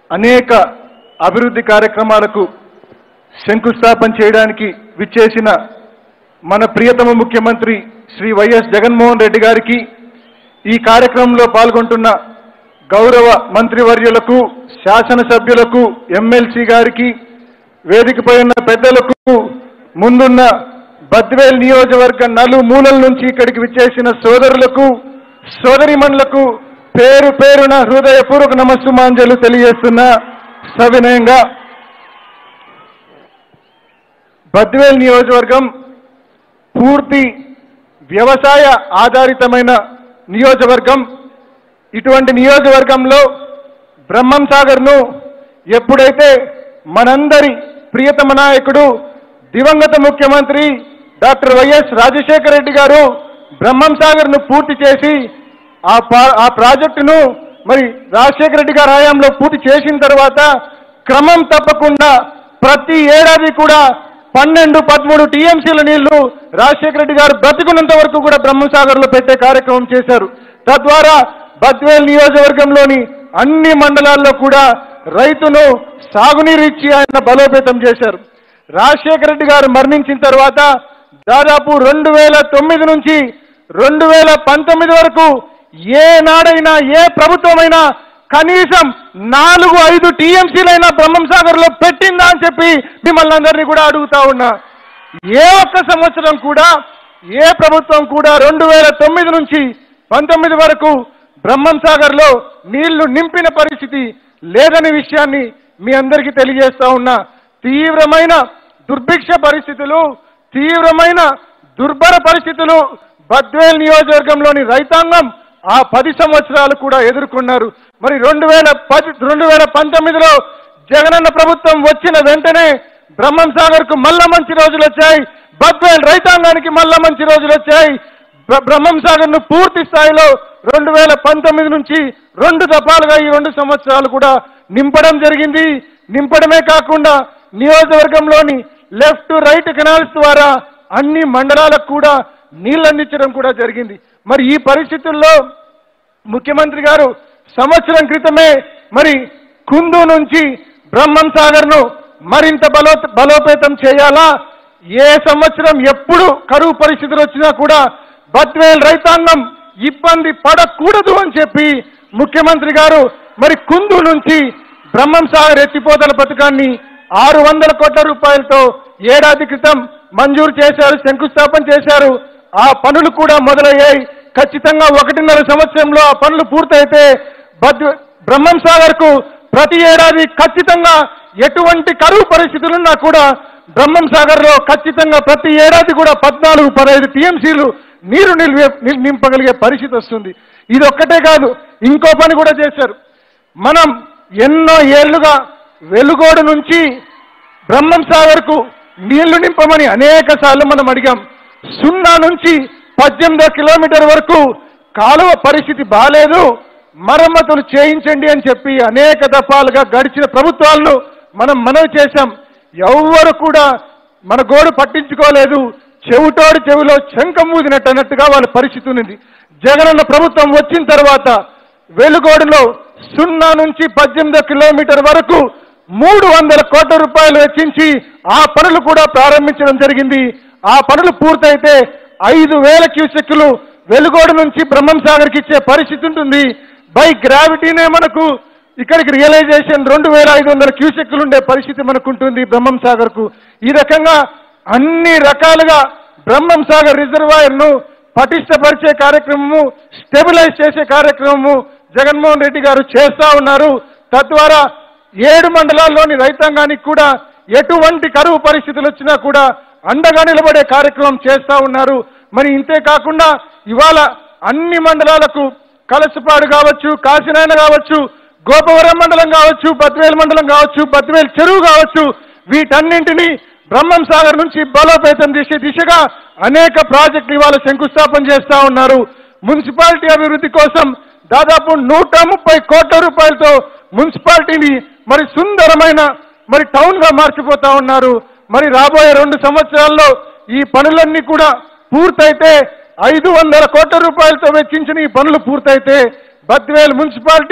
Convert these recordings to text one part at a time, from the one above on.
అనేక అభివృద్ధి కార్యక్రమాలకు శంకుస్థాపన చేయడానికి విచ్చేసిన మన ప్రియతమ ముఖ్యమంత్రి శ్రీ వైఎస్ జగన్మోహన్ రెడ్డి గారికి ఈ కార్యక్రమంలో పాల్గొంటున్న గౌరవ మంత్రివర్యులకు శాసనసభ్యులకు ఎమ్మెల్సీ గారికి వేదికపై ఉన్న పెద్దలకు ముందున్న బద్వేల్ నియోజకవర్గ నలుమూలల నుంచి ఇక్కడికి విచ్చేసిన సోదరులకు సోదరిమణులకు పేరు పేరున హృదయపూర్వక నమస్సుమాంజలు తెలియజేస్తున్న సవినయంగా బద్వేల్ నియోజకవర్గం పూర్తి వ్యవసాయ ఆధారితమైన నియోజకవర్గం ఇటువంటి నియోజకవర్గంలో బ్రహ్మం సాగర్ను ఎప్పుడైతే మనందరి ప్రియతమ నాయకుడు దివంగత ముఖ్యమంత్రి డాక్టర్ వైఎస్ రాజశేఖర రెడ్డి గారు బ్రహ్మం సాగర్ను పూర్తి చేసి ఆ పా- ఆ ప్రాజెక్టును మరి రాజశేఖర రెడ్డి గారి హయాంలో పూర్తి చేసిన తర్వాత క్రమం తప్పకుండా ప్రతి ఏడాది కూడా పన్నెండు పదమూడు టీఎంసీల నీళ్లు రాజశేఖర రెడ్డి గారు బ్రతికున్నంత వరకు కూడా బ్రహ్మసాగర్ లో పెట్టే కార్యక్రమం చేశారు తద్వారా బద్వేల్ నియోజకవర్గంలోని అన్ని మండలాల్లో కూడా రైతును సాగునీరు ఇచ్చి ఆయన బలోపేతం చేశారు రాజశేఖర రెడ్డి గారు మరణించిన తర్వాత దాదాపు రెండు వేల తొమ్మిది నుంచి రెండు వేల పంతొమ్మిది వరకు ఏ నాడైనా ఏ ప్రభుత్వమైనా కనీసం నాలుగు ఐదు టీఎంసీలైనా బ్రహ్మం సాగర్ లో పెట్టిందా అని చెప్పి మిమ్మల్ని అందరినీ కూడా అడుగుతా ఉన్నా ఏ ఒక్క సంవత్సరం కూడా ఏ ప్రభుత్వం కూడా రెండు వేల తొమ్మిది నుంచి పంతొమ్మిది వరకు బ్రహ్మం సాగర్ లో నీళ్లు నింపిన పరిస్థితి లేదనే విషయాన్ని మీ అందరికీ తెలియజేస్తా ఉన్నా తీవ్రమైన దుర్భిక్ష పరిస్థితులు తీవ్రమైన దుర్భర పరిస్థితులు బద్వేల్ నియోజకవర్గంలోని రైతాంగం ఆ పది సంవత్సరాలు కూడా ఎదుర్కొన్నారు మరి రెండు వేల పది రెండు వేల పంతొమ్మిదిలో జగనన్న ప్రభుత్వం వచ్చిన వెంటనే బ్రహ్మం సాగర్ కు మళ్ళా మంచి రోజులు వచ్చాయి బద్వేల్ రైతాంగానికి మళ్ళా మంచి రోజులు వచ్చాయి బ్ర- బ్రహ్మం సాగర్ ను పూర్తి స్థాయిలో రెండు వేల పంతొమ్మిది నుంచి రెండు దఫాలుగా ఈ రెండు సంవత్సరాలు కూడా నింపడం జరిగింది నింపడమే కాకుండా నియోజకవర్గంలోని లెఫ్ట్ రైట్ కెనాల్స్ ద్వారా అన్ని మండలాలకు కూడా నీళ్ళు అందించడం కూడా జరిగింది మరి ఈ పరిస్థితుల్లో ముఖ్యమంత్రి గారు సంవత్సరం క్రితమే మరి కుందు నుంచి బ్రహ్మం సాగర్ ను మరింత బలో బలోపేతం చేయాలా ఏ సంవత్సరం ఎప్పుడు కరువు పరిస్థితులు వచ్చినా కూడా బద్వేల్ రైతాంగం ఇబ్బంది పడకూడదు అని చెప్పి ముఖ్యమంత్రి గారు మరి కుందు నుంచి బ్రహ్మం సాగర్ ఎత్తిపోతల పథకాన్ని ఆరు వందల కోట్ల రూపాయలతో ఏడాది క్రితం మంజూరు చేశారు శంకుస్థాపన చేశారు ఆ పనులు కూడా మొదలయ్యాయి ఖచ్చితంగా ఒకటిన్నర సంవత్సరంలో ఆ పనులు పూర్తయితే బద్ బ్రహ్మం సాగర్ కు ప్రతి ఏడాది ఖచ్చితంగా ఎటువంటి కరువు పరిస్థితులున్నా కూడా బ్రహ్మం సాగర్ లో ఖచ్చితంగా ప్రతి ఏడాది కూడా పద్నాలుగు పదహైదు టీఎంసీలు నీరు నిల్వే నిల్- నింపగలిగే పరిస్థితి వస్తుంది ఇది ఒక్కటే కాదు ఇంకో పని కూడా చేశారు మనం ఎన్నో ఏళ్లుగా వెలుగోడు నుంచి బ్రహ్మం సాగర్ కు నీళ్లు నింపమని అనేక సార్లు మనం అడిగాం సున్నా నుంచి పద్దెనిమిదో కిలోమీటర్ వరకు కాలువ పరిస్థితి బాలేదు మరమ్మతులు చేయించండి అని చెప్పి అనేక దఫాలుగా గడిచిన ప్రభుత్వాలను మనం మనవి చేశాం ఎవ్వరు కూడా మన గోడు పట్టించుకోలేదు చెవిటోడు చెవిలో శంఖం ఊదినట్టు అన్నట్టుగా వాళ్ళ పరిస్థితి ఉంది జగనన్న ప్రభుత్వం వచ్చిన తర్వాత వెలుగోడులో సున్నా నుంచి పద్దెనిమిదో కిలోమీటర్ వరకు మూడు వందల కోట్ల రూపాయలు వెచ్చించి ఆ పనులు కూడా ప్రారంభించడం జరిగింది ఆ పనులు పూర్తయితే ఐదు వేల క్యూసెక్కులు వెలుగోడు నుంచి బ్రహ్మం సాగర్కి ఇచ్చే పరిస్థితి ఉంటుంది బై గ్రావిటీనే మనకు ఇక్కడికి రియలైజేషన్ రెండు వేల ఐదు వందల క్యూసెక్కులు ఉండే పరిస్థితి మనకు ఉంటుంది బ్రహ్మం సాగర్ కు ఈ రకంగా అన్ని రకాలుగా బ్రహ్మం సాగర్ రిజర్వాయర్ ను పటిష్టపరిచే కార్యక్రమము స్టెబిలైజ్ చేసే కార్యక్రమము జగన్మోహన్ రెడ్డి గారు చేస్తా ఉన్నారు తద్వారా ఏడు మండలాల్లోని రైతాంగానికి కూడా ఎటువంటి కరువు పరిస్థితులు వచ్చినా కూడా అండగా నిలబడే కార్యక్రమం చేస్తా ఉన్నారు మరి ఇంతే కాకుండా ఇవాళ అన్ని మండలాలకు కలసపాడు కావచ్చు కాశీనాయన కావచ్చు గోపవరం మండలం కావచ్చు బద్వేల్ మండలం కావచ్చు బద్వేల్ చెరువు కావచ్చు వీటన్నింటినీ బ్రహ్మం సాగర్ నుంచి బలోపేతం చేసే దిశగా అనేక ప్రాజెక్టులు ఇవాళ శంకుస్థాపన చేస్తా ఉన్నారు మున్సిపాలిటీ అభివృద్ధి కోసం దాదాపు నూట ముప్పై కోట్ల రూపాయలతో మున్సిపాలిటీని మరి సుందరమైన మరి టౌన్ గా మార్చిపోతా ఉన్నారు మరి రాబోయే రెండు సంవత్సరాల్లో ఈ పనులన్నీ కూడా పూర్తయితే ఐదు వందల కోట్ల రూపాయలతో వెచ్చించిన ఈ పనులు పూర్తయితే బద్వేల్ మున్సిపాలిటీ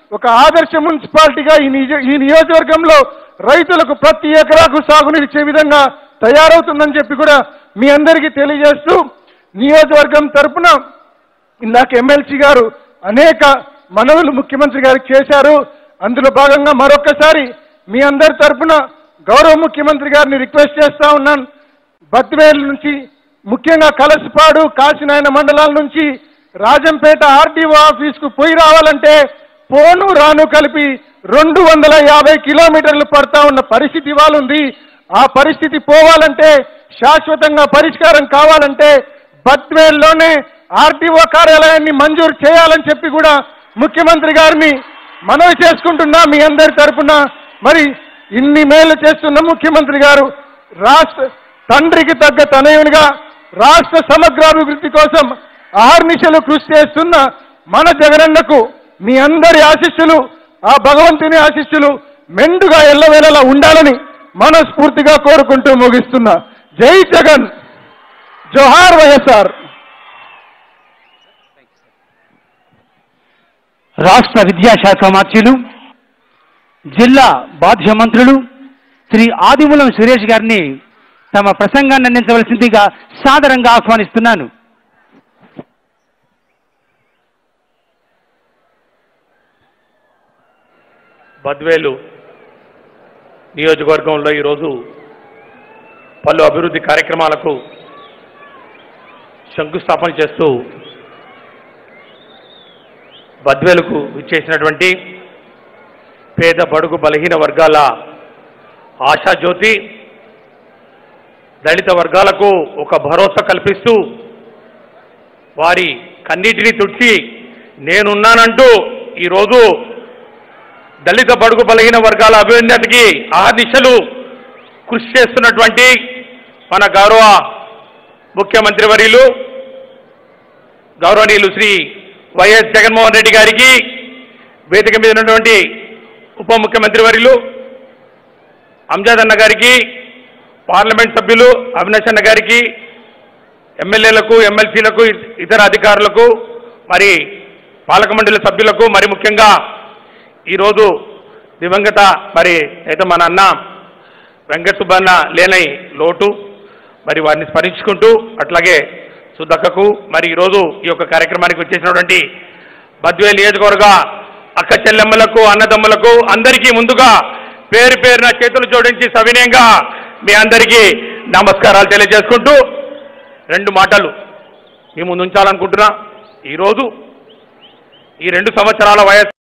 ఒక ఆదర్శ మున్సిపాలిటీగా ఈ నిజ ఈ నియోజకవర్గంలో రైతులకు ప్రతి ఎకరాకు సాగునీరిచ్చే విధంగా తయారవుతుందని చెప్పి కూడా మీ అందరికీ తెలియజేస్తూ నియోజకవర్గం తరపున ఇందాక ఎమ్మెల్సీ గారు అనేక మనవులు ముఖ్యమంత్రి గారికి చేశారు అందులో భాగంగా మరొకసారి మీ అందరి తరపున గౌరవ ముఖ్యమంత్రి గారిని రిక్వెస్ట్ చేస్తా ఉన్నాను బద్వేలు నుంచి ముఖ్యంగా కలసపాడు కాశీనాయన మండలాల నుంచి రాజంపేట ఆర్డీఓ ఆఫీస్కు పోయి రావాలంటే పోను రాను కలిపి రెండు వందల యాభై కిలోమీటర్లు పడతా ఉన్న పరిస్థితి ఇవాళ ఉంది ఆ పరిస్థితి పోవాలంటే శాశ్వతంగా పరిష్కారం కావాలంటే బద్వేల్లోనే ఆర్టీఓ కార్యాలయాన్ని మంజూరు చేయాలని చెప్పి కూడా ముఖ్యమంత్రి గారిని మనవి చేసుకుంటున్నా మీ అందరి తరపున మరి ఇన్ని మేలు చేస్తున్న ముఖ్యమంత్రి గారు రాష్ట్ర తండ్రికి తగ్గ తనయునిగా రాష్ట్ర సమగ్రాభివృద్ధి కోసం అహర్నిశలు కృషి చేస్తున్న మన జగనన్నకు మీ అందరి ఆశీస్సులు ఆ భగవంతుని ఆశీస్సులు మెండుగా ఎల్లవేళలా ఉండాలని మనస్ఫూర్తిగా కోరుకుంటూ ముగిస్తున్నా జై జగన్ జోహార్ వైఎస్ఆర్ రాష్ట్ర విద్యాశాఖ మంత్రులు జిల్లా బాధ్య మంత్రులు శ్రీ ఆదిమూలం సురేష్ గారిని తమ ప్రసంగాన్ని అందించవలసిందిగా సాదరంగా ఆహ్వానిస్తున్నాను బద్వేలు నియోజకవర్గంలో ఈరోజు పలు అభివృద్ధి కార్యక్రమాలకు శంకుస్థాపన చేస్తూ బద్వేలుకు ఇచ్చేసినటువంటి పేద బడుగు బలహీన వర్గాల ఆశాజ్యోతి దళిత వర్గాలకు ఒక భరోసా కల్పిస్తూ వారి కన్నీటిని తుడిచి నేనున్నానంటూ ఈరోజు దళిత బడుగు బలహీన వర్గాల అభ్యున్నతికి ఆ దిశలు కృషి చేస్తున్నటువంటి మన గౌరవ ముఖ్యమంత్రి వర్యులు గౌరవనీయులు శ్రీ వైఎస్ జగన్మోహన్ రెడ్డి గారికి వేదిక మీద ఉన్నటువంటి ఉప ముఖ్యమంత్రి వర్యులు అంజాద్ అన్న గారికి పార్లమెంట్ సభ్యులు అవినాష్ అన్న గారికి ఎమ్మెల్యేలకు ఎమ్మెల్సీలకు ఇతర అధికారులకు మరి పాలక మండలి సభ్యులకు మరి ముఖ్యంగా ఈరోజు దివంగత మరి అయితే మన అన్న వెంకట సుబ్బన్న లేనై లోటు మరి వారిని స్మరించుకుంటూ అట్లాగే సుధక్కకు మరి ఈరోజు ఈ యొక్క కార్యక్రమానికి వచ్చేసినటువంటి బద్వేల్ నియోజకవర్గ అక్క చెల్లెమ్మలకు అన్నదమ్ములకు అందరికీ ముందుగా పేరు పేరున చేతులు జోడించి సవినయంగా మీ అందరికీ నమస్కారాలు తెలియజేసుకుంటూ రెండు మాటలు మీ ముందు ఉంచాలనుకుంటున్నా ఈరోజు ఈ రెండు సంవత్సరాల వయస్సు